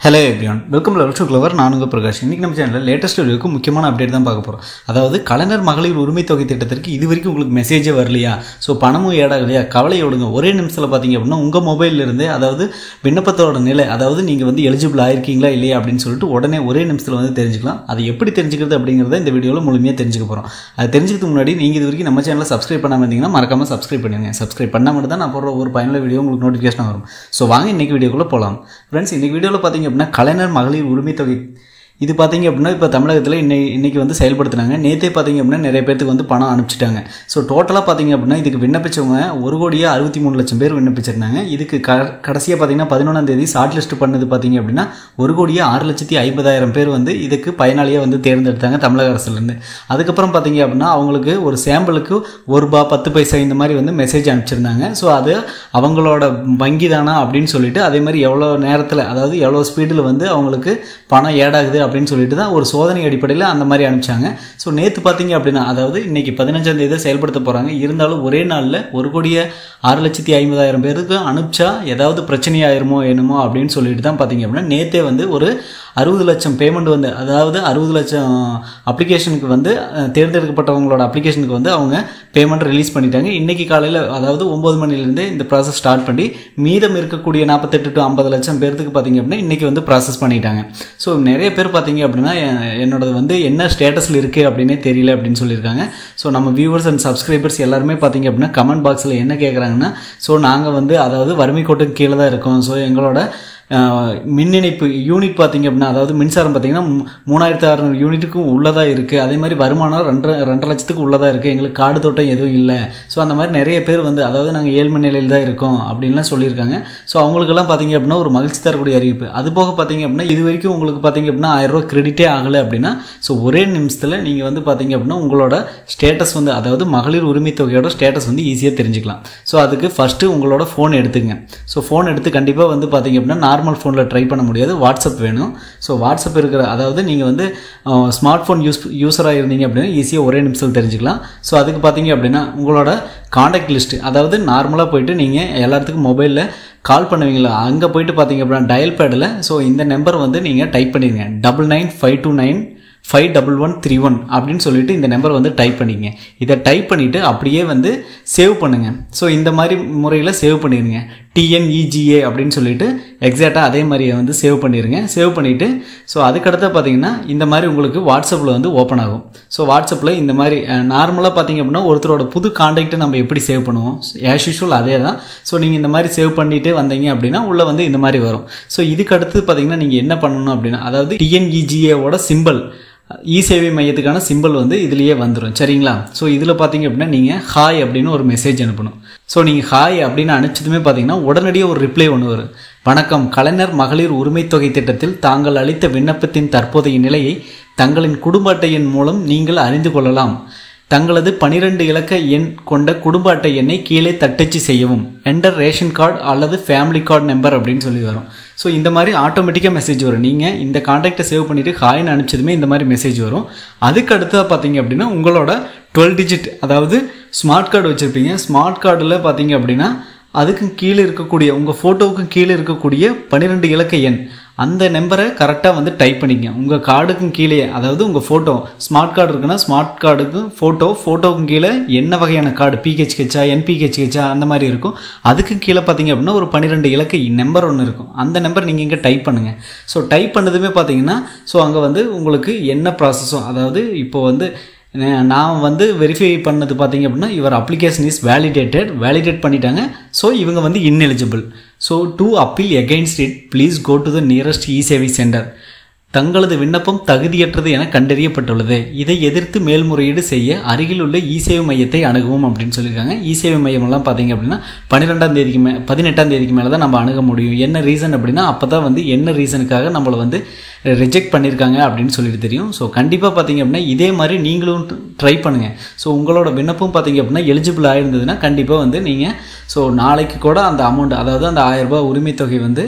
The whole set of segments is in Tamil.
hello everyone welcome level to clever நான் உங்கள் பிரகாஷ் இன்றைக்கி நம்ம சேனலில் லேட்டஸ்ட் வீடியோக்கு முக்கியமான அப்டேட் தான் பார்க்க போகிறோம் அதாவது கலைஞர் மகளிர் உரிமை தொகை திட்டத்திற்கு இது வரைக்கும் உங்களுக்கு மெசேஜே வரலையா ஸோ பணமும் ஏடாகலையா கவலையை விடுங்க ஒரே நிமிஷத்தில் பார்த்தீங்க அப்படின்னா உங்கள் மொபைல்லேருந்தே அதாவது விண்ணப்பத்தோட நிலை அதாவது நீங்கள் வந்து எலிஜிபிள் ஆயிருக்கீங்களா இல்லையா அப்படின்னு சொல்லிட்டு உடனே ஒரே நிமிஷத்தில் வந்து தெரிஞ்சுக்கலாம் அது எப்படி தெரிஞ்சுக்கிறது அப்படிங்கிறத இந்த வீடியோவில் முழுமையாக தெரிஞ்சுக்க போகிறோம் அது தெரிஞ்சுக்கிறதுக்கு முன்னாடி நீங்கள் இது வரைக்கும் நம்ம சேனலை சப்ஸ்கிரைப் பண்ணாமல் இருந்தீங்கன்னா மறக்காமல் சப்ஸ்கிரைப் பண்ணுங்க சப்ஸ்கிரைப் பண்ணால் மட்டும் தான் நான் போடுற ஒரு பயனுள்ள வீடியோ உங்களுக்கு நோட்டிஃபிகேஷன் வரும் ஸோ வாங்க இன்றைக்கி வீடியோக்குள்ளே போகலாம் ஃப்ரெண்ட்ஸ் இன்றைக்கி வீடியோவில் பார்த்தீங்க அப்படின்னா கலைஞர் மகளிர் உரிமை தொகை இது பார்த்தீங்க அப்படின்னா இப்போ தமிழகத்தில் இன்னை இன்னைக்கு வந்து செயல்படுத்துனாங்க நேற்றே பார்த்தீங்க அப்படின்னா நிறைய பேருக்கு வந்து பணம் அனுப்பிச்சிட்டாங்க ஸோ டோட்டலாக பார்த்தீங்க அப்படின்னா இதுக்கு விண்ணப்பிச்சவங்க ஒரு கோடியே அறுபத்தி மூணு லட்சம் பேர் விண்ணப்பிச்சிருந்தாங்க இதுக்கு க கடைசியாக பார்த்தீங்கன்னா பதினொன்றாம் தேதி ஷார்ட் லிஸ்ட் பண்ணது பார்த்தீங்க அப்படின்னா ஒரு கோடியே ஆறு லட்சத்தி ஐம்பதாயிரம் பேர் வந்து இதுக்கு பயனாளியாக வந்து தேர்ந்தெடுத்தாங்க தமிழக அரசுலேருந்து அதுக்கப்புறம் பார்த்தீங்க அப்படின்னா அவங்களுக்கு ஒரு சாம்பிளுக்கு ஒரு ரூபா பத்து பைசா இந்த மாதிரி வந்து மெசேஜ் அனுப்பிச்சிருந்தாங்க ஸோ அது அவங்களோட வங்கி தானா அப்படின்னு சொல்லிட்டு அதே மாதிரி எவ்வளோ நேரத்தில் அதாவது எவ்வளோ ஸ்பீடில் வந்து அவங்களுக்கு பணம் ஏடாகுது அப்படின்னு சொல்லிட்டு தான் ஒரு சோதனை அடிப்படையில் அந்த மாதிரி அனுப்பிச்சாங்க ஸோ நேற்று பார்த்தீங்க அப்படின்னா அதாவது இன்னைக்கு பதினஞ்சாம் தேதி செயல்படுத்த போகிறாங்க இருந்தாலும் ஒரே நாளில் ஒரு கோடியே ஆறு லட்சத்தி ஐம்பதாயிரம் பேருக்கு அனுப்பிச்சா ஏதாவது பிரச்சனையாயிருமோ என்னமோ அப்படின்னு சொல்லிட்டு தான் பார்த்தீங்க அப்படின்னா நேற்றே வந்து ஒரு அறுபது லட்சம் பேமெண்ட் வந்து அதாவது அறுபது லட்சம் அப்ளிகேஷனுக்கு வந்து அஹ், தேர்ந்தெடுக்கப்பட்டவங்களோட அப்ளிகேஷனுக்கு வந்து அவங்க பேமெண்ட் ரிலீஸ் பண்ணிட்டாங்க இன்றைக்கி காலையில் அதாவது ஒம்பது மணிலேருந்தே இந்த ப்ராசஸ் ஸ்டார்ட் பண்ணி மீதம் இருக்கக்கூடிய நாற்பத்தெட்டு டு ஐம்பது லட்சம் பேர்த்துக்கு பார்த்தீங்க அப்படின்னா இன்றைக்கி வந்து ப்ராசஸ் பண்ணிட்டாங்க ஸோ நிறைய பேர் பார்த்தீங்க அப்படின்னா எ- என்னோடது வந்து என்ன ஸ்டேட்டஸில் இருக்குது அப்படின்னே தெரியல அப்படின்னு சொல்லியிருக்காங்க ஸோ நம்ம வியூவர்ஸ் அண்ட் சப்ஸ்கிரைபர்ஸ் எல்லாருமே பார்த்தீங்க அப்படின்னா கமெண்ட் பாக்ஸில் என்ன கேட்குறாங்கன்னா ஸோ நாங்கள் வந்து அதாவது வறுமை கோட்டுக்கு கீழே தான் இருக்கோம் ஸோ எங்களோட அஹ், மின் இணைப்பு யூனிட் பார்த்தீங்க அப்படின்னா அதாவது மின்சாரம் பார்த்தீங்கன்னா மூ- மூணாயிரத்து அறநூறு யூனிட்டுக்கும் உள்ளதாக இருக்குது அதே மாதிரி வருமானம் ரெண்டரை ரெண்டரை லட்சத்துக்கு உள்ளதாக இருக்குது எங்களுக்கு காடு தோட்டம் எதுவும் இல்லை ஸோ அந்த மாதிரி நிறைய பேர் வந்து அதாவது நாங்கள் ஏழ்மை நிலையில் தான் இருக்கோம் அப்படின்லாம் சொல்லியிருக்காங்க ஸோ அவங்களுக்கெல்லாம் பார்த்தீங்க அப்படின்னா ஒரு மகிழ்ச்சி தரக்கூடிய அறிவிப்பு அது போக பார்த்தீங்க அப்படின்னா இது வரைக்கும் உங்களுக்கு பார்த்தீங்க அப்படின்னா ஆயிரம் ரூபாய் கிரெடிட்டே ஆகலை அப்படின்னா ஸோ ஒரே நிமிஷத்தில் நீங்கள் வந்து பார்த்தீங்க அப்படின்னா உங்களோட ஸ்டேட்டஸ் வந்து அதாவது மகளிர் உரிமை தொகையோட ஸ்டேட்டஸ் வந்து ஈஸியாக தெரிஞ்சுக்கலாம் ஸோ அதுக்கு ஃபஸ்ட்டு உங்களோட ஃபோன் எடுத்துங்க ஸோ ஃபோன் எடுத்து கண்டிப்பாக வந்து பார்த்தீங்க அப்படின்னா நார்மல் ஃபோனில் ட்ரை பண்ண முடியாது வாட்ஸ்அப் வேணும் ஸோ வாட்ஸ்அப் இருக்கிற அதாவது நீங்கள் வந்து ஸ்மார்ட் ஃபோன் யூஸ் யூஸராக இருந்தீங்க அப்படின்னா ஈஸியாக ஒரே நிமிஷத்தில் தெரிஞ்சுக்கலாம் ஸோ அதுக்கு பார்த்தீங்க அப்படின்னா உங்களோட காண்டாக்ட் லிஸ்ட் அதாவது நார்மலாக போயிட்டு நீங்கள் எல்லாத்துக்கும் மொபைலில் கால் பண்ணுவீங்களா அங்கே போயிட்டு பார்த்தீங்க அப்படின்னா டயல் பேடில் ஸோ இந்த நம்பர் வந்து நீங்கள் டைப் பண்ணிடுங்க double nine five two nine five double one three one அப்படின்னு சொல்லிட்டு இந்த நம்பர் வந்து டைப் பண்ணிங்க இதை டைப் பண்ணிவிட்டு அப்படியே வந்து சேவ் பண்ணுங்கள் ஸோ இந்த மாதிரி முறையில் சேவ் பண்ணிடுங்க டிஎன்இஜிஏ அப்படின்னு சொல்லிட்டு எக்ஸாக்டாக அதே மாதிரியே வந்து சேவ் பண்ணிடுங்க சேவ் பண்ணிவிட்டு ஸோ அதுக்கடுத்து பார்த்தீங்கன்னா இந்த மாதிரி உங்களுக்கு வாட்ஸ்அப்பில் வந்து ஓப்பன் ஆகும் ஸோ வாட்ஸ்அப்பில் இந்த மாதிரி நார்மலாக பார்த்தீங்க அப்படின்னா ஒருத்தரோட புது காண்டாக்ட்டை நம்ம எப்படி சேவ் பண்ணுவோம் ஆஸ் யூஷுவல் அதே தான் ஸோ நீங்கள் இந்த மாதிரி சேவ் பண்ணிட்டு வந்தீங்க அப்படின்னா உள்ளே வந்து இந்த மாதிரி வரும் ஸோ இதுக்கு அடுத்து பார்த்தீங்கன்னா நீங்கள் என்ன பண்ணணும் அப்படின்னா அதாவது டிஎன்இஜிஏவோட சிம்பிள் இ சேவை மையத்துக்கான சிம்பிள் வந்து இதுலேயே வந்துடும் சரிங்களா ஸோ இதில் பார்த்தீங்க அப்படின்னா நீங்கள் ஹாய் அப்படின்னு ஒரு மெசேஜ் அனுப்பணும் ஸோ நீங்கள் ஹாய் அப்படின்னு அனுப்பிச்சதுமே பார்த்தீங்கன்னா உடனடியாக ஒரு ரிப்ளை ஒன்று வரும் வணக்கம் கலைஞர் மகளிர் உரிமைத் தொகை திட்டத்தில் தாங்கள் அளித்த விண்ணப்பத்தின் தற்போதைய நிலையை தங்களின் குடும்ப அட்டையின் மூலம் நீங்கள் அறிந்து கொள்ளலாம் தங்களது பனிரெண்டு இலக்க எண் கொண்ட குடும்ப அட்டை எண்ணை கீழே தட்டச்சு செய்யவும் என்டர் ரேஷன் கார்டு அல்லது ஃபேமிலி கார்டு நம்பர் அப்படின்னு சொல்லி வரும் ஸோ இந்த மாதிரி ஆட்டோமேட்டிக்காக மெசேஜ் வரும் நீங்கள் இந்த காண்டாக்டை சேவ் பண்ணிவிட்டு ஹாய்னு அனுப்பிச்சதுமே இந்த மாதிரி மெசேஜ் வரும் அதுக்கு அடுத்ததாக பார்த்தீங்க அப்படின்னா உங்களோட டுவெல் டிஜிட் அதாவது ஸ்மார்ட் கார்டு வச்சுருப்பீங்க ஸ்மார்ட் கார்டில் பார்த்தீங்க அப்படின்னா அதுக்கும் கீழே இருக்கக்கூடிய உங்கள் ஃபோட்டோவுக்கும் கீழே இருக்கக்கூடிய பன்னிரெண்டு இலக்க எண் அந்த நம்பரை கரெக்டாக வந்து டைப் பண்ணிக்கங்க உங்கள் கார்டுக்கும் கீழே அதாவது உங்கள் ஃபோட்டோ ஸ்மார்ட் கார்டு இருக்குன்னா ஸ்மார்ட் கார்டுக்கும் ஃபோட்டோ ஃபோட்டோவுக்கும் கீழே என்ன வகையான கார்டு பிஹெச்ஹெச்சா என்பிஹெச்ஹெச்சா அந்த மாதிரி இருக்கும் அதுக்கு கீழே பார்த்தீங்க அப்படின்னா ஒரு பன்னிரெண்டு இலக்க நம்பர் ஒன்று இருக்கும் அந்த நம்பர் நீங்கள் இங்கே டைப் பண்ணுங்கள் ஸோ டைப் பண்ணதுமே பார்த்தீங்கன்னா ஸோ அங்கே வந்து உங்களுக்கு என்ன ப்ராசஸோ அதாவது இப்போ வந்து நே- நான் வந்து வெரிஃபை பண்ணது பார்த்தீங்க அப்படின்னா your application is validated validate பண்ணிட்டாங்க ஸோ இவங்க வந்து ineligible so to appeal against it please go to the nearest e சேவை சென்டர் தங்களது விண்ணப்பம் தகுதியற்றது என கண்டறியப்பட்டுள்ளது இதை எதிர்த்து மேல்முறையீடு செய்ய அருகில் உள்ள இ சேவை மையத்தை அணுகவும் அப்படின்னு சொல்லியிருக்காங்க இ சேவை மையமெல்லாம் பார்த்தீங்க அப்படின்னா பன்னிரெண்டாம் தேதிக்கு மே பதினெட்டாம் தேதிக்கு மேலே தான் நம்ம அணுக முடியும் என்ன ரீசன் அப்படின்னா அப்போ தான் வந்து என்ன ரீசனுக்காக நம்மளை வந்து ரிஜெக்ட் பண்ணியிருக்காங்க அப்படின்னு சொல்லிட்டு தெரியும் ஸோ கண்டிப்பாக பார்த்தீங்க அப்படின்னா இதே மாதிரி நீங்களும் ட்ரை பண்ணுங்கள் ஸோ உங்களோட விண்ணப்பம் பார்த்தீங்க அப்படின்னா எலிஜிபிள் ஆயிருந்ததுன்னா கண்டிப்பாக வந்து நீங்கள் ஸோ நாளைக்கு கூட அந்த அமௌண்ட் அதாவது அந்த ஆயிரம் ரூபாய் உரிமைத் தொகை வந்து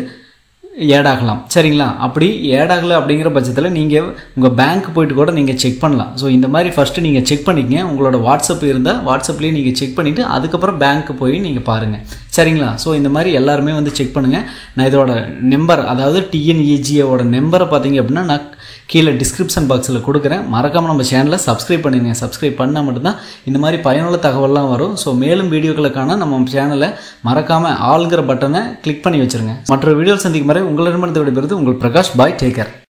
ஏட் ஆகலாம் சரிங்களா அப்படி ஏட் ஆகலை அப்படிங்கிற பட்சத்தில் நீங்கள் உங்கள் பேங்க் போயிட்டு கூட நீங்கள் செக் பண்ணலாம் ஸோ இந்த மாதிரி ஃபஸ்ட்டு நீங்கள் செக் பண்ணிக்கங்க உங்களோட வாட்ஸ்அப் இருந்தால் வாட்ஸ்அப்லேயே நீங்கள் செக் பண்ணிவிட்டு அதுக்கப்புறம் பேங்க்கு போய் நீங்கள் பாருங்கள் சரிங்களா ஸோ இந்த மாதிரி எல்லாருமே வந்து செக் பண்ணுங்கள் நான் இதோட நம்பர் அதாவது டிஎன்இஜியோட நம்பரை பார்த்தீங்க அப்படின்னா நான் கீழே டிஸ்கிரிப்ஷன் பாக்ஸில் கொடுக்குறேன் மறக்காமல் நம்ம சேனலை சப்ஸ்கிரைப் பண்ணிடுங்க சப்ஸ்கிரைப் பண்ணால் மட்டும்தான் இந்த மாதிரி பயனுள்ள தகவல்லாம் வரும் ஸோ மேலும் வீடியோக்களுக்கான நம்ம சேனலை மறக்காமல் ஆளுங்கிற பட்டனை கிளிக் பண்ணி வச்சுருங்க மற்ற வீடியோ சந்திக்கும் வரை உங்களிடமிருந்து விடைபெறுது உங்கள் பிரகாஷ் பாய் டேக்கர்